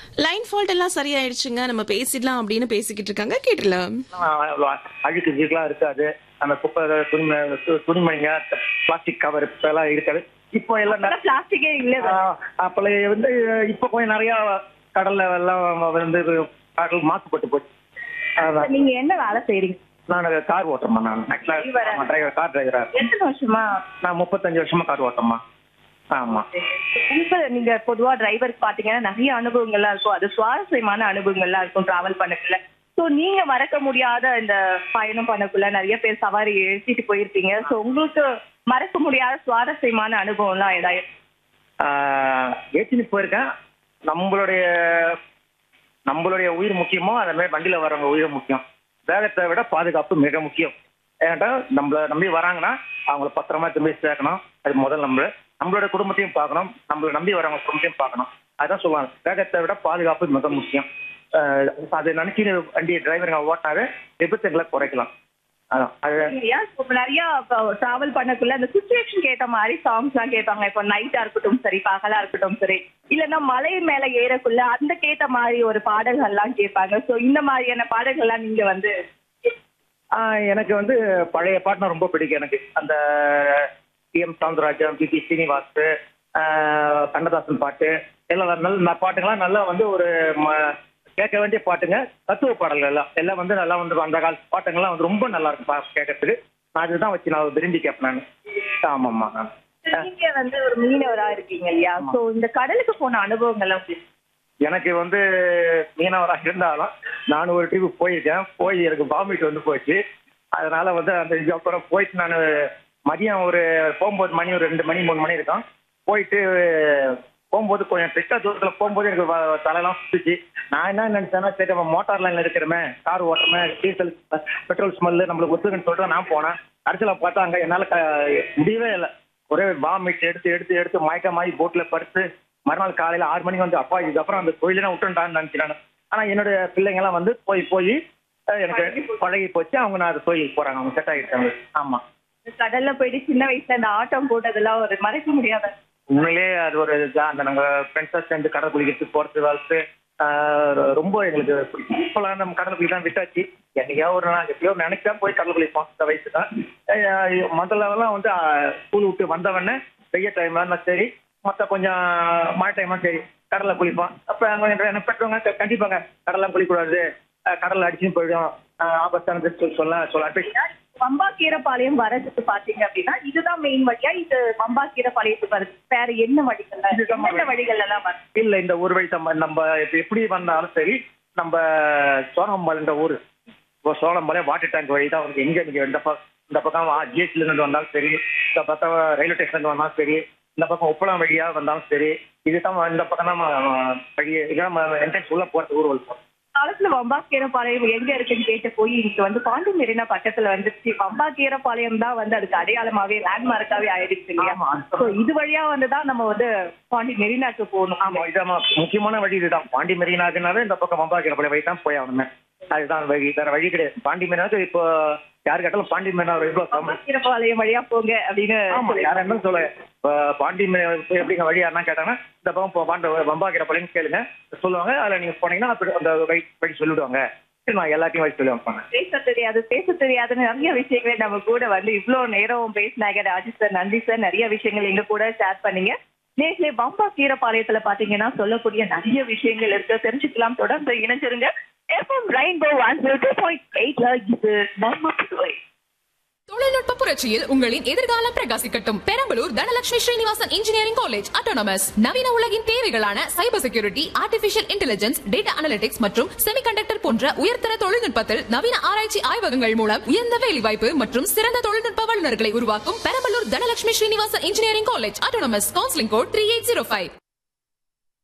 Line fault எல்லாம் சரியாயிடுச்சுங்க நம்ம பேசிடலாம் அப்படின்னு பேசிக்கிட்டு இருக்காங்க கேட்டுலாம் அழுக்கு ஜீக்கெல்லாம் இருக்காது அந்த குப்பை துணிம து- துணிமணிங்க பிளாஸ்டிக் கவர் எல்லாம் இருக்காது இப்போ எல்லாம் நெ- பிளாஸ்டிக்கே இல்ல ஆஹ் அப்பல வந்து இப்போ கொஞ்சம் நிறைய கடல்ல எல்லாம் வந்து கடல் மாசுபட்டு போச்சு அதான். நீங்க என்ன வேலை செய்றீங்க நான் கார் ஓட்டுறேம்மா நான் Driver-ஆ? டிரைவர் கார் டிரைவரா எத்தனை வருஷமா நான் முப்பத்தஞ்சு வருஷமா கார் ஓட்டுறேம்மா ஆமா இப்ப நீங்க பொதுவா டிரைவருக்கு பாத்தீங்கன்னா நிறைய அனுபவங்கள்லாம் இருக்கும் அது சுவாரஸ்யமான அனுபவங்கள்லாம் இருக்கும் டிராவல் பண்ணக்குள்ள சோ நீங்க மறக்க முடியாத இந்த பயணம் பண்ணக்குள்ள நிறைய பேர் சவாரி எழுத்திட்டு போயிருப்பீங்க சோ உங்களுக்கு மறக்க முடியாத சுவாரஸ்யமான அனுபவம்லாம் ஏதாவது ஏற்றினு போயிருக்கேன் நம்மளுடைய நம்மளுடைய உயிர் முக்கியமோ அந்த மாதிரி வண்டியில வரவங்க உயிர் முக்கியம் வேகத்தை விட பாதுகாப்பு மிக முக்கியம் ஏன்டா நம்மள நம்பி வராங்கன்னா அவங்கள பத்திரமா திரும்பி சேர்க்கணும் அது முதல் நம்ம நம்மளோட குடும்பத்தையும் பார்க்கணும் நம்மள நம்பி வரவங்க குடும்பத்தையும் பார்க்கணும் அதான் சொல்லுவாங்க வேகத்தை விட பாதுகாப்பு மிக முக்கியம் அஹ் அதை நினைச்சு வண்டி டிரைவருங்க ஓட்டினாவே விபத்துகளை குறைக்கலாம் அதான் அது ஏன் இப்ப நிறைய டிராவல் பண்ணக்குள்ள அந்த சுச்சுவேஷனுக்கு ஏத்த மாதிரி சாங்ஸ் எல்லாம் கேட்பாங்க இப்போ நைட்டா இருக்கட்டும் சரி பகலா இருக்கட்டும் சரி இல்லைன்னா மலை மேல ஏறக்குள்ள அந்த கேத்த மாதிரி ஒரு பாடல்கள் எல்லாம் கேட்பாங்க சோ இந்த மாதிரியான பாடல்கள் எல்லாம் நீங்க வந்து ஆஹ் எனக்கு வந்து பழைய பாட்டுனா ரொம்ப பிடிக்கும் எனக்கு அந்த T M Soundararajan P B Srinivas ஆஹ் கண்ணதாசன் பாட்டு எல்லாம் நல்ல ந- பாட்டுங்கெல்லாம் நல்லா வந்து ஒரு ம- கேட்க வேண்டிய பாட்டுங்க தத்துவ பாடல்கள் எல்லாம் எல்லாம் வந்து நல்லா வந்து அந்த கால பாட்டுங்கெல்லாம் வந்து ரொம்ப நல்லா இருக்கும் பா- கேட்கறதுக்கு நான் அதுதான் வச்சு நான் விரும்பி கேட்பேன் நான் ஆமாம்மா நான் நீங்க வந்து ஒரு மீனவரா இருக்கீங்க இல்லையா சோ இந்த கடலுக்கு போன அனுபவங்கள் எப்படி? எனக்கு வந்து மீனவராக இருந்தாலும் நான் ஒரு ட்ரிப் போயிருக்கேன் போய் எனக்கு வாமிட் வந்து போச்சு அதனால வந்து அந்த இது அப்புறம் போயிட்டு நான் மதியம் ஒரு போகும்போது மணி ஒரு ரெண்டு மணி மூணு மணி இருக்கும் போயிட்டு போகும்போது கொஞ்சம் கிட்ட தூரத்தில் போகும்போது எனக்கு வ- தலையெல்லாம் சுத்துச்சு நான் என்ன நினைச்சேன்னா சரி நம்ம மோட்டார் லைன்ல இருக்கிறோமே கார் ஓட்டுறமே டீசல் பெட்ரோல் ஸ்மெல்லு நம்மளுக்கு ஒத்துக்குன்னு சொல்லிட்டு நான் போனேன் கடைசியில் பார்த்தா அங்கே என்னால் க முடியவே இல்லை ஒரே வாமிட் எடுத்து எடுத்து எடுத்து மயக்கமாயி போட்டில் படுத்து மறுநாள் காலையில ஆறு மணிக்கு வந்து அப்பா இதுக்கப்புறம் அந்த கோயிலே நான் விட்டுட்டான்னு நினைக்கிறேன் ஆனா என்னுடைய பிள்ளைங்க எல்லாம் வந்து போய் போய் அஹ், எனக்கு பழகி போச்சு அவங்க நான் அது கோயிலுக்கு போறாங்க அவங்க செட் ஆகிட்டாங்க ஆமா இந்த கடல்ல போயிட்டு சின்ன வயசுல இந்த ஆட்டம் போட்டதெல்லாம் ஒரு மறைக்க முடியாத உண்மையிலேயே அது ஒரு இதா, அந்த நாங்க ஃப்ரெண்ட்ஸாக சேர்ந்து கடல் குளிக்கிறதுக்கு போறது வாழ்த்து ரொம்ப எங்களுக்கு பிடிக்கும் இப்போலாம் நம்ம கடல் குளிக்கலாம் விட்டாச்சு என்னைக்கா ஒரு நாள் எப்பயோ நினைச்சா போய் கடல் குளிப்போம் இந்த வயசு தான் முதல்லலாம் வந்து ஸ்கூல் விட்டு வந்தவொடனே வெய்ய டைம்ல இருந்தா சரி மற்ற கொஞ்சம் மழை டைம்னா சரி கடல்ல குளிப்போம் அப்ப அங்க என்ன பெற்றவங்க கண்டிப்பாங்க கடல்லாம் குளிக்கூடாது அஹ் கடல்ல அடிச்சுன்னு போயிடும் அஹ் ஆபத்தானது சொல்லி சொல்ல சொல்ல advice வம்பா கீரப்பாளையம் வரதுக்கு பாத்தீங்க அப்படின்னா இதுதான் மெயின் வழியா இது வம்பா கீரப்பாளையத்துக்கு வருது வேற என்ன வழிகள் இதுதான் எந்தெந்த வழிகள் எல்லாம் வருது இல்ல இந்த ஒரு வழி நம்ம நம்ம இப்ப எப்படி வந்தாலும் சரி நம்ம சோழம்பாளைன்ற ஊர் இப்போ சோழம்பாளையம் வாட்டர் டேங்க் வழி தான் வந்து எங்க நீங்க இந்த பக்கம் இந்த பக்கம் ஜிஎஸ்டில இருந்து வந்தாலும் சரி இந்த பக்கம் ரயில்வே ஸ்டேஷன்ல இருந்து வந்தாலும் சரி இந்த பக்கம் உப்பளம் வழியா வந்தாலும் சரி இதுதான் இந்த பக்கம் தான் வழி இதான் என்ட்ரன்ஸ் உள்ள போறது ஊர் வழிப்போம் காலத்துல வம்பா கீரப்பாளையம் எங்க இருக்குன்னு கேட்டு போய் இன்னைக்கு வந்து பாண்டி மெரினா பக்கத்துல வந்துருச்சு வம்பா கீரப்பாளையம் தான் வந்து அதுக்கு அடையாளமாவே லேண்ட்மார்க்காவே ஆயிடுச்சு இல்லையா ஆமா. So, இது வழியா வந்துதான் நம்ம வந்து பாண்டி மெரினாக்கு போகணும் ஆமா இதான் முக்கியமான வழி இதுதான் பாண்டி மெரினாக்குனாவே இந்த பக்கம் மம்பாக்கிற பழைய வழி தான் போய் ஆகணுமே அதுதான் வழி வேற வழி கிடையாது பாண்டி மெரினாக்கு இப்போ யாரு கேட்டாலும் பாண்டி மெரினா எவ்வளவு வம்பா கீரப்பாளையம் வழியா போங்க அப்படின்னு ஆமா சொல்லி- யார என்ன சொல்ல இப்ப பாண்டி மே- இப்ப எப்படிங்க வழி யாருன்னா கேட்டாங்கன்னா இந்த பக்கம் போ- பாண்ட வம்பாக்கிற பழையன்னு கேளுங்க சொல்லுவாங்க அதுல நீங்க போனீங்கன்னா அப்படி அந்த வழி வழி சொல்லிடுவாங்க சரி, நான் எல்லாத்தையும் வழி சொல்லுவாங்க பேச தெரியாது பேச தெரியாதுன்னு நிறைய விஷயங்களை நம்ம கூட வந்து இவ்வளவு நேரம் பேசினாங்க ராஜு சார் நன்றி சார் நிறைய விஷயங்கள் எங்க கூட ஷேர் பண்ணீங்க நேற்று பம்பா கீரப்பாளையத்துல பாத்தீங்கன்னா சொல்லக்கூடிய நிறைய விஷயங்கள் இருக்கு தெரிஞ்சுக்கலாம் தொடர்ந்து இணைஞ்சிருங்க FM rainbow one zero two point எயிட்ல இது நம்ம புதுவை தொழில்நுட்ப புரட்சியில் உங்களின் எதிர்காலம் பிரகாசிக்கட்டும் Perambalur Dhanalakshmi Srinivasan engineering college autonomous நவீன உலகின் தேவைகளான cyber security artificial intelligence data analytics மற்றும் செமிகண்டக்டர் போன்ற உயர்தர தொழில்நுட்பத்தில் நவீன ஆராய்ச்சி ஆய்வகங்கள் மூலம் உயர்ந்த வேலைவாய்ப்பு மற்றும் சிறந்த தொழில்நுட்ப வல்லுநர்களை உருவாக்கும் Perambalur Dhanalakshmi Srinivasan engineering college autonomous counselling code three eight zero five